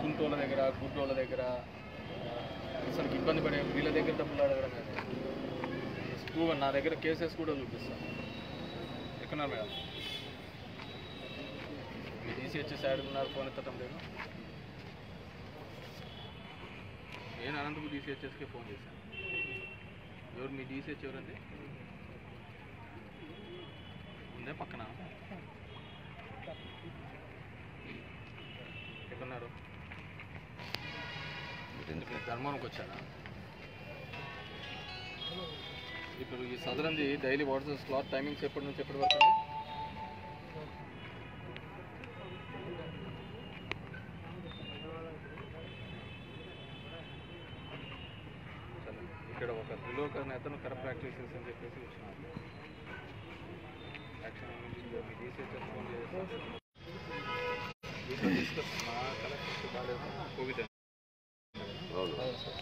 కుంటోళ్ళ దగ్గర గుడ్డోళ్ళ దగ్గర ఆ, అసలు ఇబ్బంది పడే వీళ్ళ దగ్గర డబ్బులు అడగడం అనేది ప్రూవ్ నా దగ్గర కేసెస్ కూడా చూపిస్తాను ఎక్కడున్నారు మేడం మీ డీసీహెచ్ సైడ్ ఉన్నారు ఫోన్ ఎత్తడం లేదు నేను అనంతపురం డీసీహెచ్ఎస్కే ఫోన్ చేశాను ఎవరు మీ డీసీహెచ్ ఎవరండి ఉందే పక్కన ఎక్కడున్నారు ఇప్పుడు ధర్మవరంకి వచ్చానా ఇప్పుడు ఈ సదరంది డైలీ వాట్సాప్ స్లాట్ టైమింగ్స్ ఎప్పటి నుంచి ఎప్పటి వరకు అండి సరే. ఇక్కడ ఒక త్రిలోక నేతను కరెక్ట్ ప్రాక్టీసెస్ అని చెప్పేసి వచ్చినారు యాక్చువల్లీ మీ- మీ DCHS ఫోన్ చేస్తే దీంట్లో discuss మా కలెక్టర్స్ బాగాలేదు కోవిడ్ అని. అవును సార్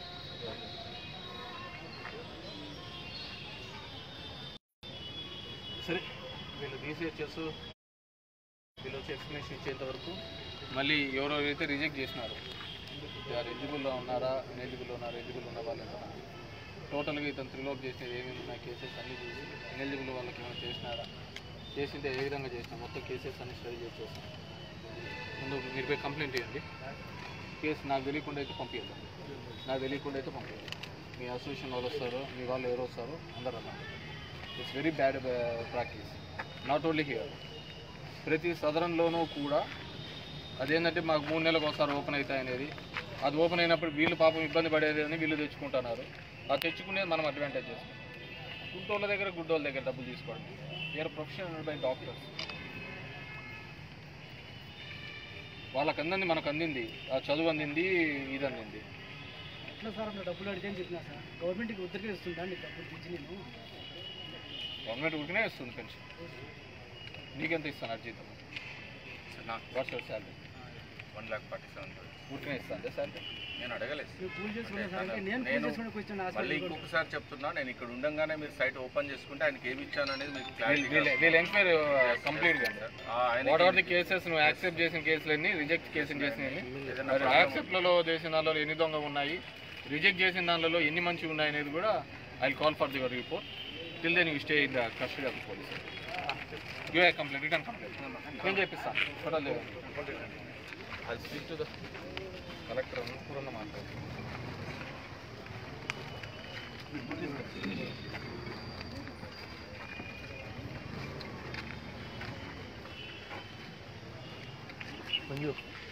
సరే వీళ్ళు డీసీహెచ్ఎస్ వీళ్ళు వచ్చి ఎక్స్ప్లెనేషన్ ఇచ్చేంత వరకు మళ్ళీ ఎవరెవరైతే రిజెక్ట్ చేసినారు వారు ఎలిజిబుల్లో ఉన్నారా ఎలిజిబుల్ ఉన్నారా ఎలిజిబుల్ ఉన్న వాళ్ళు ఎంత టోటల్గా ఇతను త్రిలోక్ చేసినది ఏమేమి ఉన్నాయి కేసెస్ అన్నీ చూసి ఎలిజిబుల్ వాళ్ళకి ఏమైనా చేసినారా చేసింటే ఏ విధంగా చేసినా మొత్తం కేసెస్ అన్ని స్టడీ చేసి చేస్తాం ముందు మీరు పోయి కంప్లైంట్ ఇవ్వండి కేసు నాకు తెలియకుండా అయితే పంపించండి నాకు తెలియకుండా అయితే పంపించండి మీ అసోసియేషన్ వాళ్ళు వస్తారు మీ వాళ్ళు ఎవరు వస్తారు అందరూ అన్నారు it's very bad practice not only here ప్రతి సదరంలోనూ కూడా అదేంటంటే మాకు మూడు నెలలకు ఒకసారి ఓపెన్ అవుతాయి అనేది అది ఓపెన్ అయినప్పుడు వీళ్ళు పాపం ఇబ్బంది పడేది అని వీళ్ళు తెచ్చుకుంటున్నారు ఆ తెచ్చుకునేది మనం అడ్వాంటేజ్ చేసుకుంటాం గుడ్డోళ్ళ దగ్గర గుడ్డోళ్ళ దగ్గర డబ్బులు తీసుకోండి వీఆర్ ప్రొఫెషనల్ బై డాక్టర్స్ వాళ్ళకి అందింది మనకు అందింది ఆ చదువు అందింది ఇది అందింది ఎట్లా సార్ అట్లా డబ్బులు అడిగితే అని చెప్పినా సార్ గవర్నమెంట్కి ఉద్దరికే ఇస్తుందా అండి డబ్బులు తెచ్చి నేను గవర్నమెంట్ ఉరికినే ఇస్తుంది పెన్షన్ నీకెంత ఇస్తాను అర్జీతం what's your salary one lakh forty seven ఉరికినే ఇస్తాను శాలరీ నేను అడగలేదు మీరు కూల్ చేసుకున్నా సార్ అంటే నేను కూల్ నేను చేసుకునే క్వశ్చన్ మళ్ళీ ఇంకొకసారి చెప్తున్నా నేను ఇక్కడ ఉండంగానే మీరు సైట్ ఓపెన్ చేసుకుంటే ఆయనకి ఏమి ఇచ్చాను అనేది మీకు వీళ్ళు క్లారిటీ వీళ్ళు ఎంక్వైరీ కంప్లీట్ గా ఆయన వాట్ ఆర్ ది కేసెస్ నువ్వు యాక్సెప్ట్ చేసిన కేసులన్నీ రిజెక్ట్ కేసులు చేసినవి మరి యాక్సెప్ట్లలో చేసిన దానిలో ఎన్ని దొంగ ఉన్నాయి రిజెక్ట్ చేసిన దానిలో ఎన్ని మంచి ఉన్నాయి అనేది కూడా I call for your report till then you stay in the custody of police you I complaint return complaint నేను చెప్పిస్తాను టోటల్ అది స్పీక్ టు ద కలెక్టర్ అనుకూలంగా మాట్లాడు మంజు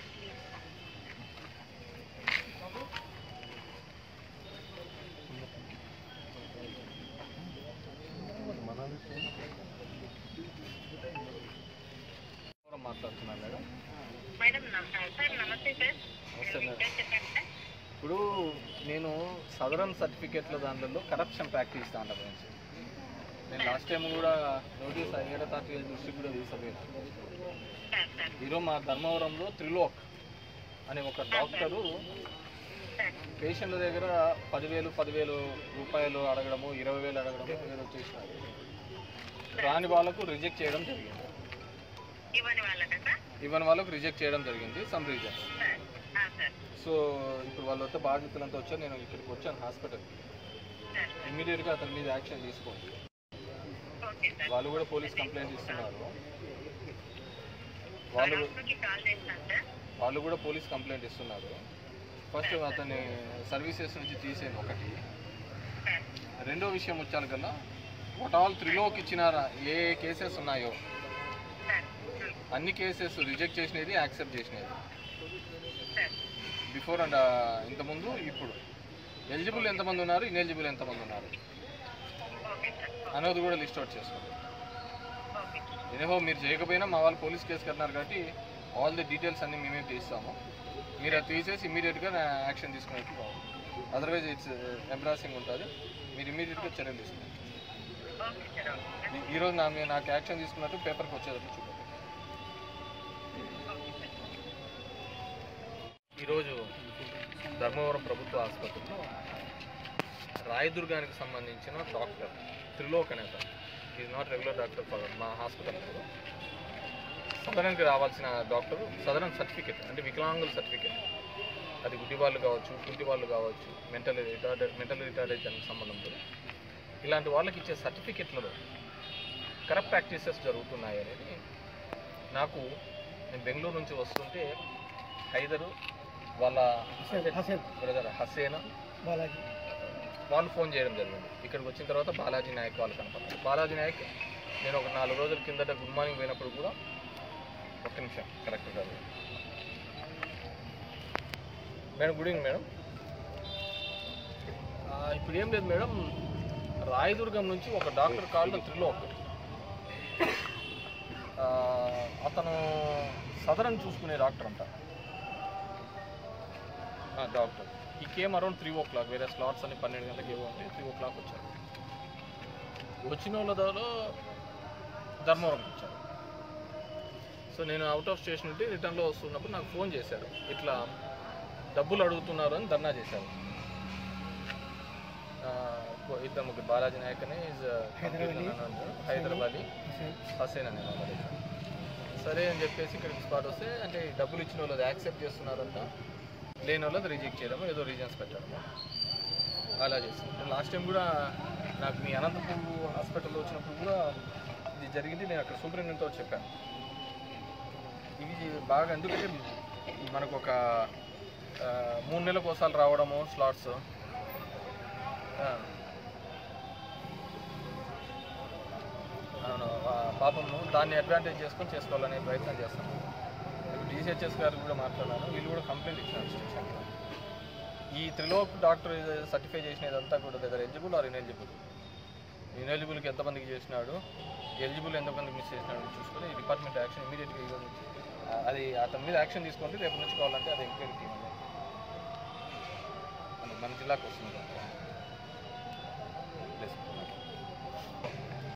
ఎవరు మాట్లాడుతున్నారు మేడం మేడం నమ- సార్ నమస్తే సార్ నమస్తే మేడం సార్ చెప్పండి సార్ ఇప్పుడు నేను సదరన్ సర్టిఫికేట్ల దాంట్లో కరప్షన్ ప్రాక్టీస్ దాంట్లో గురించి నేను లాస్ట్ టైం కూడా నోటీస్ ఏడ తారీఖు దృష్టికి కూడా తీసుకుపోయాను సార్ సార్ ఈరోజు మా ధర్మవరంలో త్రిలోక్ అనే ఒక డాక్టరు సార్ పేషెంట్ల దగ్గర పదివేలు పదివేలు రూపాయలు అడగడము ఇరవై వేలు అడగడము ఏదో చేసినారు రాని వాళ్ళకు రిజెక్ట్ చేయడం జరిగింది ఇవ్వని వాళ్ళకా సార్ ఇవన్నీ వాళ్ళకు రిజెక్ట్ చేయడం జరిగింది సమ్ రీజన్ సార్ ఆ, సార్ సో ఇప్పుడు వాళ్ళంతా బాధితులంతా వచ్చారు నేను ఇక్కడికి వచ్చాను హాస్పిటల్కి సార్ ఇమీడియట్గా అతని మీద యాక్షన్ తీసుకోండి ఓకే సార్ వాళ్ళు కూడా పోలీస్ కంప్లైంట్ ఇస్తున్నారు వాళ్ళు డాక్టర్కి కాల్ చేస్తాను సార్ వాళ్ళు కూడా పోలీస్ కంప్లైంట్ ఇస్తున్నారు ఫస్ట్ అతని సర్వీసెస్ నుంచి తీసేయండి ఒకటి సార్ రెండో విషయం వచ్చాను కల్లా వాట్ ఆల్ త్రిలోకి ఇచ్చిన ఏ కేసెస్ ఉన్నాయో సార్ అన్ని కేసెస్ రిజెక్ట్ చేసినది యాక్సెప్ట్ చేసినది సార్ బిఫోర్ అండ్ ఇంతకుముందు ఇప్పుడు ఎలిజిబుల్ ఎంతమంది ఉన్నారు ఇన్ఎలిజిబుల్ ఎంతమంది ఉన్నారు ఓకే సార్ అనేది కూడా లిస్ట్ అవుట్ చేసుకోండి ఓకే ఏదో మీరు చేయకపోయినా మా వాళ్ళు పోలీస్ కేసు కట్టినారు కాబట్టి ఆల్ ది డీటెయిల్స్ అన్ని మేమే తీస్తాము మీరు అది తీసేసి ఇమీడియట్గా యాక్షన్ తీసుకునేట్టు బాగుంది అదర్వైజ్ ఇట్స్ ఎంబ్రాసింగ్ ఉంటుంది మీరు ఇమీడియట్గా చర్యలు తీసుకోండి ఓకే సార్ ఓకే ఈ- ఈరోజు నా మీద నాకు యాక్షన్ తీసుకున్నట్టు పేపర్కి వచ్చేటట్టు చూడండి ఈరోజు ధర్మవరం ప్రభుత్వ ఆసుపత్రిలో రాయదుర్గానికి సంబంధించిన డాక్టర్ త్రిలోక్ అనే sir is not regular doctor for మా హాస్పిటల్ సదరన్కి రావాల్సిన డాక్టర్ సదరన్ సర్టిఫికేట్ అంటే వికలాంగుల సర్టిఫికేట్ అది గుడ్డి వాళ్ళు కావచ్చు కుంటి వాళ్ళు కావచ్చు మెంటల్ రిటార్డ్ మెంటల్ రిటార్డెడ్ దానికి సంబంధంతో ఇలాంటి వాళ్ళకి ఇచ్చే సర్టిఫికెట్లలో కరప్ట్ ప్రాక్టీసెస్ జరుగుతున్నాయి అనేది నాకు నేను బెంగళూరు నుంచి వస్తుంటే హైదరు వాళ్ళ హసన్ బ్రదర్ హసేన్ బాలాజీ వాళ్ళు ఫోన్ చేయడం జరిగింది ఇక్కడికి వచ్చిన తర్వాత బాలాజీ నాయక్ వాళ్ళు కనపడ్డారు బాలాజీ నాయక్ నేను ఒక నాలుగు రోజుల కిందట గుడ్ మార్నింగ్ పోయినప్పుడు కూడా ఒక్క నిమిషం కరెక్ట్ కాదు మేడం గుడ్ ఈవినింగ్ మేడం ఆ, ఇప్పుడు ఏం లేదు మేడం రాయదుర్గం నుంచి ఒక డాక్టర్ కాల్ త్రిలోక్ ఆ, అతను సదరన్ చూసుకునే డాక్టర్ అంట doctor he came around three o'clock వేరే స్లాట్స్ అన్ని పన్నెండు గంటలకు ఏవో అంటే త్రీ ఓ క్లాక్ వచ్చారు వచ్చిన వాళ్ళలో ధర్మవరం వచ్చారు సో నేను అవుట్ ఆఫ్ స్టేషన్ ఉంటే రిటర్న్లో వస్తున్నప్పుడు నాకు ఫోన్ చేశాడు ఇట్లా డబ్బులు అడుగుతున్నారు అని ధర్నా చేశారు ఆ, ఇద్దరు ముగ్గురు బాలాజీ నాయక్ అని is, uh, హైదరాబాదీ. హైదరాబాదీ హసన్ హసేన్ అనే వాళ్ళ సరే అని చెప్పేసి ఇక్కడికి స్పాట్ వస్తే అంటే ఈ డబ్బులు ఇచ్చిన వాళ్ళు యాక్సెప్ట్ చేస్తున్నారంట లేని వాళ్ళది రిజెక్ట్ చేయడము ఏదో రీజన్స్ పెట్టడము అలా చేస్తాను లాస్ట్ టైం కూడా నాకు మీ అనంతపూర్ హాస్పిటల్లో వచ్చినప్పుడు కూడా ఇది జరిగింది నేను అక్కడ సూపరింటెండెంట్తో చెప్పాను ఇవి బాగా ఎందుకంటే మనకు ఒక ఆ, మూడు నెలలకు ఒకసారి రావడము స్లాట్స్ అవును ఆ పాపము దాన్ని అడ్వాంటేజ్ చేసుకొని చేసుకోవాలనే ప్రయత్నం చేస్తాను ఇప్పుడు డిసిహెచ్ఎస్ గారు కూడా మాట్లాడాను వీళ్ళు కూడా కంప్లైంట్ ఇచ్చినారు స్టేషన్లో ఈ త్రిలోక్ డాక్టర్ సర్టిఫై చేసిన ఇదంతా కూడా దగ్గర ఎలిజిబుల్ ఆర్ ఇన్ఎలిజిబుల్ ఇన్ఎలిజిబుల్కి ఎంతమందికి చేసినాడు ఎలిజిబుల్ ఎంతమందికి మిస్ చేసినాడు చూసుకొని డిపార్ట్మెంట్ యాక్షన్ ఇమీడియట్గా ఈ రోజు నుంచి ఆ, అది అతని మీద యాక్షన్ తీసుకుంటే రేపు నుంచి కావాలంటే అది ఎంక్వైరీ టీమ్ అది మన జిల్లాకు వస్తుంది